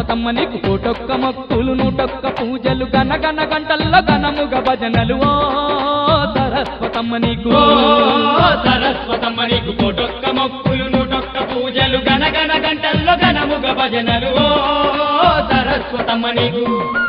సరస్వతమ్మ నీకు కోటొక్క మొక్కులు నూటొక్క పూజలు గన గన గంటల్లో గనముగ భజనలు ఓ సరస్వతమ్మ నీకు ఓ సరస్వతమ్మ నీకు కోటొక్క మొక్కులు నూటొక్క పూజలు గనగన గంటల్లో గనముగ భజనలు ఓ సరస్వతమ్మ నీకు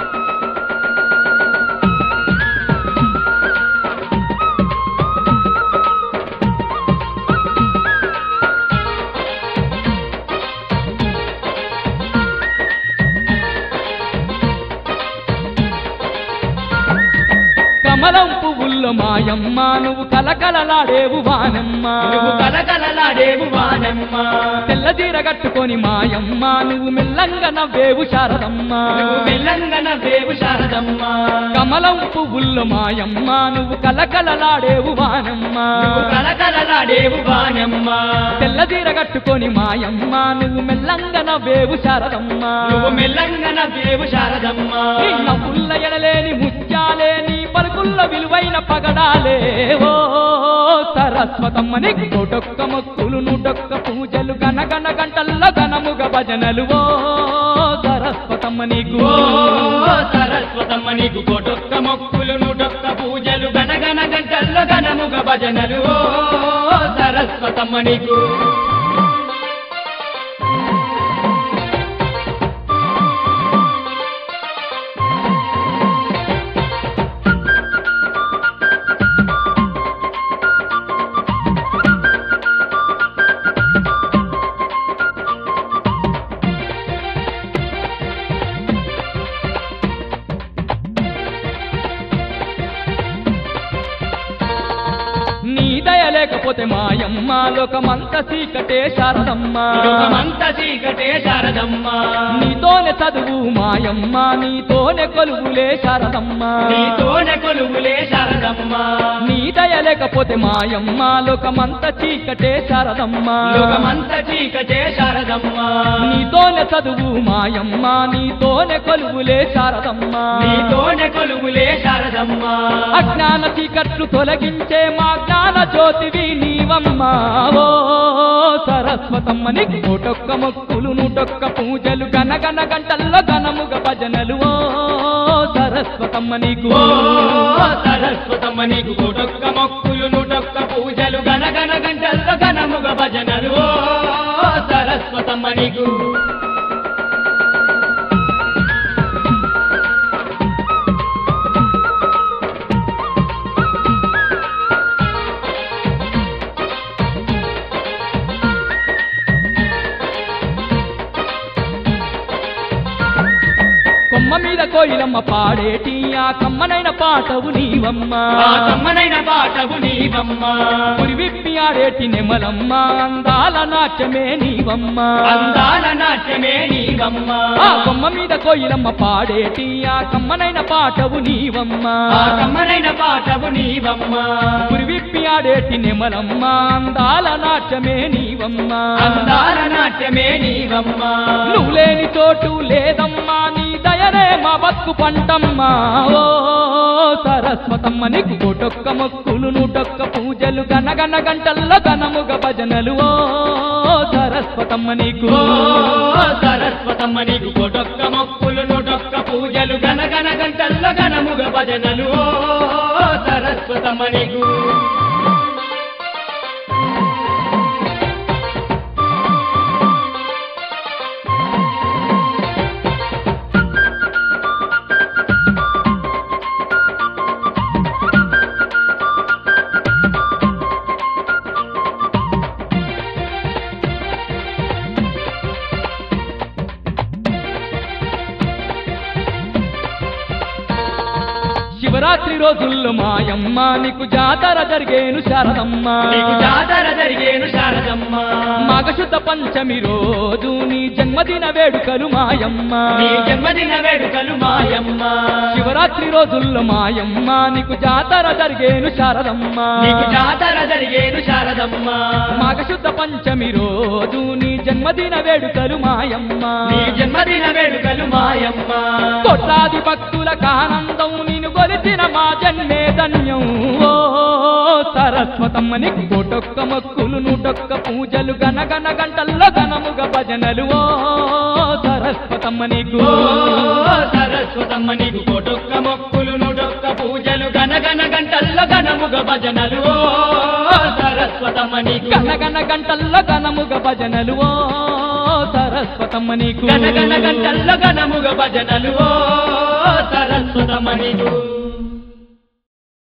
కమలం పువ్వుల్లో మాయమ్మ నువ్వు కలకలలాడేవు వానమ్మ నువ్వు కలకలలాడేవు వానమ్మ తెల్లదీర కట్టుకొని మాయమ్మ నువ్వు మెల్లంగా నవ్వేవు శారదమ్మ నువ్వు మెల్లంగన వేవు శారదమ్మ కమలం పువ్వుల్లో మాయమ్మ నువ్వు కలకలలాడేవు వానమ్మ నువ్వు కలకలలాడేవు వానమ్మ తెల్లదీర కట్టుకొని మాయమ్మ నువ్వు మెల్లంగా నవ్వేవు శారదమ్మ నువ్వు మెల్లంగన వేవు శారదమ్మ నీ నవ్వుల్ల ఎడలేని ముత్యాలేని పలుకుల్ల విలువైన పగడాలే ఓ సరస్వతమ్మ నీకు కోటొక్క మొక్కులు నూటొక్క పూజలు గనగన గంటల్లో గనముగ భజనలు ఓ సరస్వతమ్మ నీకు ఓ సరస్వతమ్మ నీకు కోటొక్క మొక్కులు నూటొక్క పూజలు గనగన గంటల్లో గనముగ భజనలు ఓ సరస్వతమ్మ నీకు నీ దయ లేకపోతే మాయమ్మ లోకమంత చీకటే శారదమ్మ లోకమంత చీకటే శారదమ్మ నీతోనే చదువు మాయమ్మ నీతోనే కొలువులే శారదమ్మ నీతోనే కొలువులే శారదమ్మ నీ దయ లేకపోతే మాయమ్మ లోకమంత చీకటే శారదమ్మ లోకమంత చీకటే శారదమ్మ నీతోనే చదువు మాయమ్మ నీతోనే కొలువులే శారదమ్మ నీతోనే కొలువులే శారదమ్మ అజ్ఞాన చీకట్లు తొలగించే మా జ్ఞాన జ్యోతివి నీవమ్మ ఓ సరస్వతమ్మ నీకు నూటొక్క మొక్కులు నూటొక్క పూజలు గనగన గంటల్లో గనముగ భజనలు ఓ సరస్వతమ్మ నీకు ఓ సరస్వతమ్మ నీకు కోటొక్క మొక్కులు నూటొక్క పూజలు గనగన గంటల్లో గనముగ భజనలు ఓ సరస్వతమ్మ నీకు కొమ్మ మీద కోయిలమ్మ పాడేటి ఆ కమ్మనైన పాటవు నీవమ్మ ఆ కమ్మనైన పాటవు నీవమ్మ పురి విప్పి ఆడేటి నెమలమ్మ అందాల నాట్యమే నీవమ్మ అందాల నాట్యమే నీవమ్మ ఆ కొమ్మ మీద కోయిలమ్మ పాడేటి ఆ కమ్మనైన పాటవు నీవమ్మ ఆ కమ్మనైన పాటవు నీవమ్మ పురి విప్పి ఆడేటి నెమలమ్మ అందాల నాట్యమే నీవమ్మ అందాల నాట్యమే నీవమ్మ నువ్వు లేని చోటు లేదమ్మా నీ దయనే మా బతుకు పంటమ్మా ఓ సరస్వతమ్మ నీకు కోటొక్క మొక్కులు నూటొక్క పూజలు గనగన గంటల్లో గనముగ భజనలు ఓ సరస్వతమ్మ నీకు ఓ సరస్వతమ్మ నీకు కోటొక్క మొక్కులు నూటొక్క పూజలు గనగన గంటల్లో గనముగ భజనలు ఓ సరస్వతమ్మ నీకు శివరాత్రి రోజుల్లో మాయమ్మ నీకు జాతర జరిగేను శారదమ్మ నీకు జాతర జరిగేను శారదమ్మ మాఘశుద్ధ పంచమి రోజు నీ జన్మదిన వేడుకలు మాయమ్మ నీ జన్మదిన వేడుకలు మాయమ్మ శివరాత్రి రోజుల్లో మాయమ్మ నీకు జాతర జరిగేను శారదమ్మ నీకు జాతర జరిగేను శారదమ్మ మాఘశుద్ధ పంచమి రోజు నీ జన్మదిన వేడుకలు మాయమ్మ నీ జన్మదిన వేడుకలు మాయమ్మ కోట్లాది భక్తులకు ఆనందం నేను కొలిచిన మా జన్మే ధన్యం ఓ సరస్వతమ్మ నీకు కోటొక్క మొక్కులు నూటొక్క పూజలు గనగన గంటల్లో గనముగ భజనలు ఓ సరస్వతి సరస్వతమ్మ నీకు ఓ సరస్వతమ్మ నీకు కోటొక్క మొక్కులు నూటొక్క పూజలు గనగన గంటల్లో గనముగ భజనలు ఓ సరస్వతమ్మ నీకు గనగన గంటల్లో గనముగ భజనలు ఓ సరస్వతమ్మ నీకు గనగన గంటల్లో గనముగ భజనలు ఓ సరస్వతమ్మ నీకు